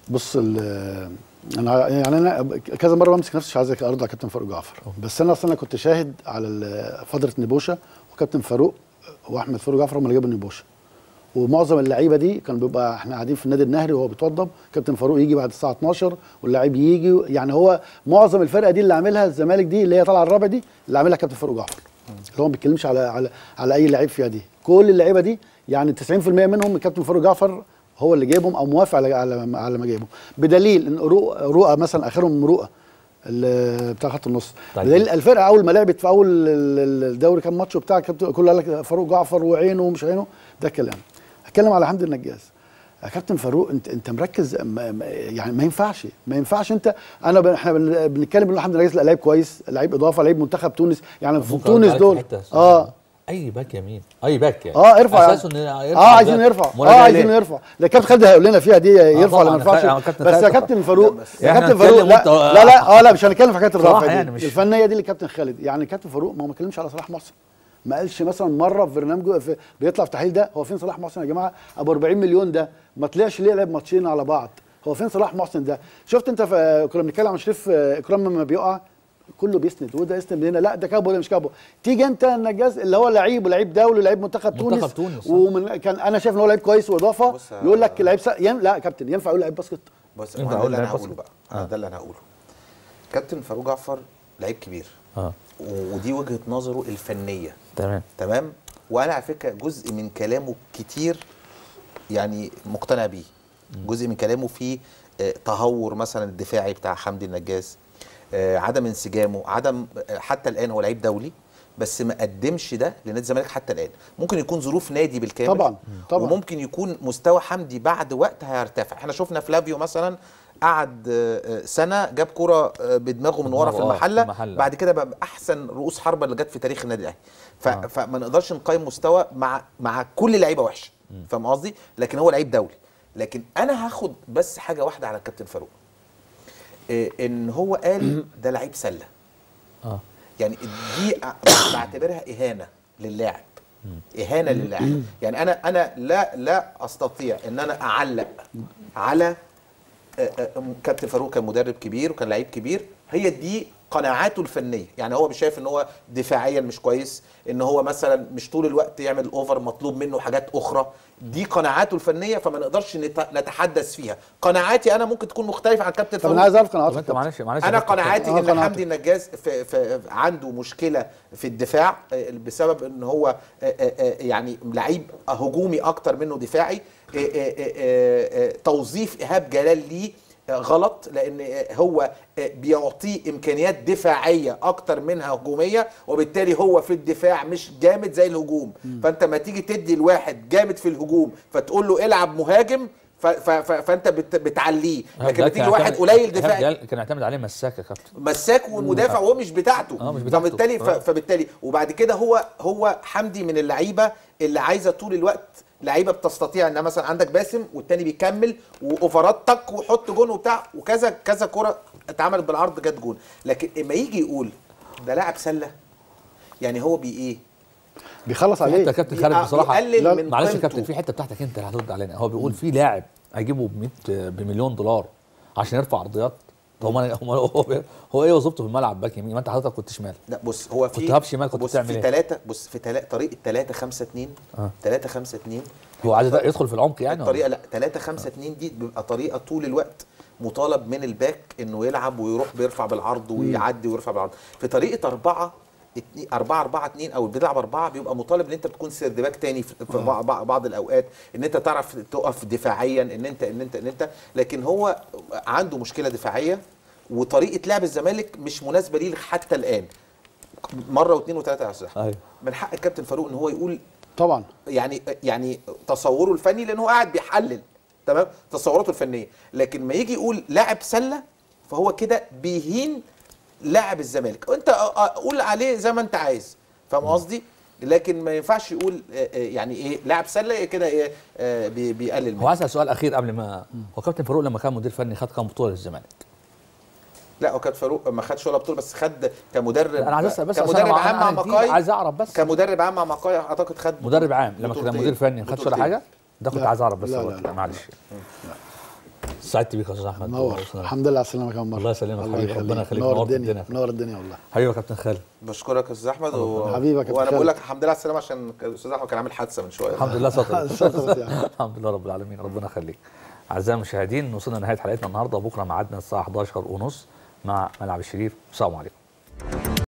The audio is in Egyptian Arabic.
بص ال- انا يعني انا كذا مره بمسك نفسي مش عايز ارد على كابتن فاروق جعفر بس انا اصلا كنت شاهد على ال- فتره نبوشه وكابتن فاروق واحمد فاروق جعفر هم اللي جابوا نبوشه ومعظم اللعيبه دي كان بيبقى احنا قاعدين في النادي النهري وهو بيتوضب كابتن فاروق يجي بعد الساعه 12 واللاعب يجي يعني هو معظم الفرقه دي اللي عاملها الزمالك دي اللي هي طالعه الرابع دي اللي عاملها كابتن فاروق جعفر اللي هو ما بيتكلمش على على على اي لعيب فيها دي كل اللعيبه دي يعني 90% منهم كابتن فاروق جعفر هو اللي جايبهم او موافق على على على ما جايبهم بدليل ان رؤى رؤى مثلا اخرهم رؤى ال- بتاع خط النص طيب. بدليل الفرقه اول ما لعبت في اول ال- ال- الدوري كان ماتش وبتاع كابتن كله قال لك فاروق جعفر وعينه ومش عينه ده كلام اتكلم على حمدي النجاز يا كابتن فاروق انت انت مركز ما ما- يعني ما ينفعش ما ينفعش انت انا ب- احنا بن- بنتكلم ان حمدي النجاز لا لعيب كويس لعيب اضافه لعيب منتخب تونس يعني في ممكن تونس أرد عليك دول في حتة. اه اي باك يمين اي باك يعني اه ارفع اساسه انه يرفع اه عايزين ده. يرفع اه مراجعة عايزين ليه؟ يرفع ده كابتن خالد هيقول لنا فيها دي يرفع ولا ما طبعاً. يرفعش خ- كابتن بس يا خالد كابتن فاروق يا إحنا كابتن فاروق هنتكلم لا, وأنت- لا لا اه لا مش هنتكلم في حكايه الرفع صراحة دي يعني مش- الفنيه دي اللي كابتن خالد يعني كابتن فاروق ما هو ما اتكلمش على صلاح محسن ما قالش مثلا مره في برنامجه في بيطلع في تحليل ده هو فين صلاح محسن يا جماعه ابو 40 مليون ده ما طلعش ليه لعب ماتشين على بعض هو فين صلاح محسن ده شفت انت في كنا بنتكلم عن شريف آه، اكرام لما بيقع كله بيسند وده يسند من هنا لا ده كابو ده مش كابو تيجي انت النجاز اللي هو لعيب ولعيب دولي ولعيب منتخب تونس منتخب تونس، صح. ومن كان انا شايف ان هو لعيب كويس واضافه بص يا- يقول لك لعيب سا... ين... لا يا كابتن ينفع يقول لعيب باسكت بص ينفع ما ده أقول اللي انا لعيب هقوله باسكت؟ بقى أنا ده اللي انا هقوله كابتن فاروق جعفر لعيب كبير اه و- ودي وجهه نظره الفنيه تمام تمام وانا على فكره جزء من كلامه كتير يعني مقتنع بيه جزء من كلامه فيه آه، تهور مثلا الدفاعي بتاع حمدي النجاز آه، عدم انسجامه عدم آه، حتى الان هو لعيب دولي بس ما قدمش ده لنادي الزمالك حتى الان ممكن يكون ظروف نادي بالكامل طبعاً، طبعاً. وممكن يكون مستوى حمدي بعد وقت هيرتفع احنا شفنا فلافيو مثلا قعد آه، آه، سنه جاب كرة آه، بدماغه من ورا في بدماغه، آه، في المحله المحلة. بعد كده بقى احسن رؤوس حربه اللي جت في تاريخ النادي الاهلي ف... آه. فما نقدرش نقيم مستوى مع مع كل لعيبه وحشه فاهم قصدي لكن هو لعيب دولي لكن انا هاخد بس حاجه واحده على الكابتن فاروق إيه ان هو قال ده لعيب سله اه يعني دي أ- بعتبرها اهانه للاعب اهانه للاعب يعني انا انا لا لا استطيع ان انا اعلق على آه، آه، كابتن فاروق كان مدرب كبير وكان لعيب كبير هي دي قناعاته الفنيه يعني هو مش شايف ان هو دفاعيا مش كويس ان هو مثلا مش طول الوقت يعمل اوفر مطلوب منه حاجات اخرى دي قناعاته الفنيه فما نقدرش نت- نتحدث فيها قناعاتي انا ممكن تكون مختلفه عن كابتن طب فاروق انا عايز اعرف طب قناعاتك انت معلش معلش انا يا كابتن. قناعاتي آه، ان قناعتك. حمدي النجاز في في عنده مشكله في الدفاع آه، بسبب ان هو آه، آه، آه، يعني لعيب هجومي اكتر منه دفاعي آه، آه، آه، آه، توظيف ايهاب جلال ليه آه، غلط لان آه، هو آه، بيعطيه امكانيات دفاعيه اكتر منها هجوميه وبالتالي هو في الدفاع مش جامد زي الهجوم فانت ما تيجي تدي الواحد جامد في الهجوم فتقول له العب مهاجم ف- ف- ف- فانت بت- بتعليه لكن ده بتيجي كان واحد يعتمد- قليل إيهاب دفاعي جلال كان يعتمد عليه مساك يا كابتن مساك والمدافع وهو مش بتاعته آه، مش بتاعته. فبالتالي ف- آه. فبالتالي وبعد كده هو هو حمدي من اللعيبه اللي عايزه طول الوقت لعيبه بتستطيع انها مثلا عندك باسم والتاني بيكمل واوفرات تك وحط جون وبتاع وكذا كذا كره اتعملت بالعرض جت جون لكن اما يجي يقول ده لاعب سله يعني هو بي ايه بيخلص انت يا عليه كابتن خالد بيقع- بصراحه بيقلل لا، من معلش يا قيمته. كابتن في حته بتاعتك انت اللي هترد علينا هو بيقول في لاعب هيجيبه ب 100 بمليون دولار عشان يرفع عرضيات طب هو هو هو, هو ايه وظيفته في الملعب باك يمين ما انت حضرتك كنت شمال لا بص هو في كنت هاف شمال، كنت بص بتعمل في إيه؟ ثلاثة بص في تلا طريقة 3 5 2 آه. 3 5 2 هو عايز يدخل في العمق يعني ولا؟ الطريقه لا 3 5 2 دي بيبقى طريقه طول الوقت مطالب من الباك انه يلعب ويروح بيرفع بالعرض ويعدي ويرفع بالعرض في طريقه 4 4 4 2 او بتلعب 4 بيبقى مطالب ان انت بتكون سيرد باك تاني في في بعض- بعض بعض الاوقات ان انت تعرف تقف دفاعيا ان انت ان انت ان انت لكن هو عنده مشكله دفاعيه وطريقه لعب الزمالك مش مناسبه ليه حتى الان مره واثنين وثلاثه يا استاذ أحمد. ايوه من حق الكابتن فاروق ان هو يقول طبعا يعني يعني تصوره الفني لان هو قاعد بيحلل تمام تصوراته الفنيه لكن ما يجي يقول لاعب سله فهو كده بيهين لاعب الزمالك انت أ- أ- قول عليه زي ما انت عايز فاهم قصدي لكن ما ينفعش يقول آه، آه، يعني ايه لاعب سله كده ايه آه، بي- بيقلل هو منه عايز اسال سؤال اخير قبل ما هو كابتن فاروق لما كان مدير فني خد كام بطوله للزمالك؟ لا هو كان فاروق ما خدش ولا بطوله بس خد كمدرب لا، انا عايز اسال بس عشان كمدرب أنا- عام مع أنا جديد، مقاي عايز اعرف بس كمدرب عام مع مقاي اعتقد خد مدرب عام لما كان بطولتين. مدير فني ما خدش ولا بطولتين. حاجه؟ ده كنت لا. عايز اعرف بس لا، هو لا، كده، لا. معلش سعدت بيك يا استاذ احمد نور الحمد لله على السلامه كمان مره الله يسلمك الله حبيبي، ربنا يخليك، نور نورت الدنيا الدنيا. نور الدنيا والله حبيبي يا كابتن خالد بشكرك يا استاذ احمد و... حبيبك يا كابتن وانا بقول خالد. لك الحمد لله على السلامه عشان الاستاذ احمد كان عامل حادثه من شويه الحمد لله سطر سطرت يعني. الحمد لله رب العالمين ربنا يخليك اعزائي المشاهدين وصلنا لنهايه حلقتنا النهارده بكره ميعادنا الساعه 11 ونص مع ملعب الشريف السلام عليكم